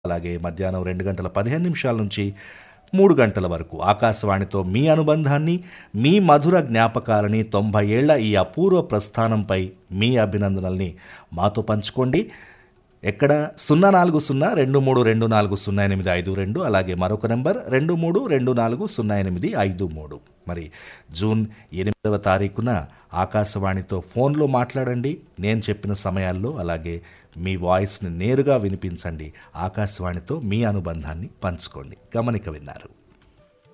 అలాగే మధ్యాహ్నం రెండు గంటల పదిహేను నిమిషాల నుంచి మూడు గంటల వరకు ఆకాశవాణితో మీ అనుబంధాన్ని మీ మధుర జ్ఞాపకాలని తొంభై ఏళ్ల ఈ అపూర్వ ప్రస్థానంపై మీ అభినందనల్ని మాతో పంచుకోండి ఎక్కడ సున్నా నాలుగు సున్నా రెండు మూడు రెండు నాలుగు సున్నా ఎనిమిది ఐదు రెండు అలాగే మరొక నెంబర్ రెండు మూడు రెండు నాలుగు సున్నా ఎనిమిది ఐదు మూడు మరి జూన్ ఎనిమిదవ తారీఖున ఆకాశవాణితో ఫోన్లో మాట్లాడండి నేను చెప్పిన సమయాల్లో అలాగే మీ వాయిస్ని నేరుగా వినిపించండి ఆకాశవాణితో మీ అనుబంధాన్ని పంచుకోండి గమనిక విన్నారు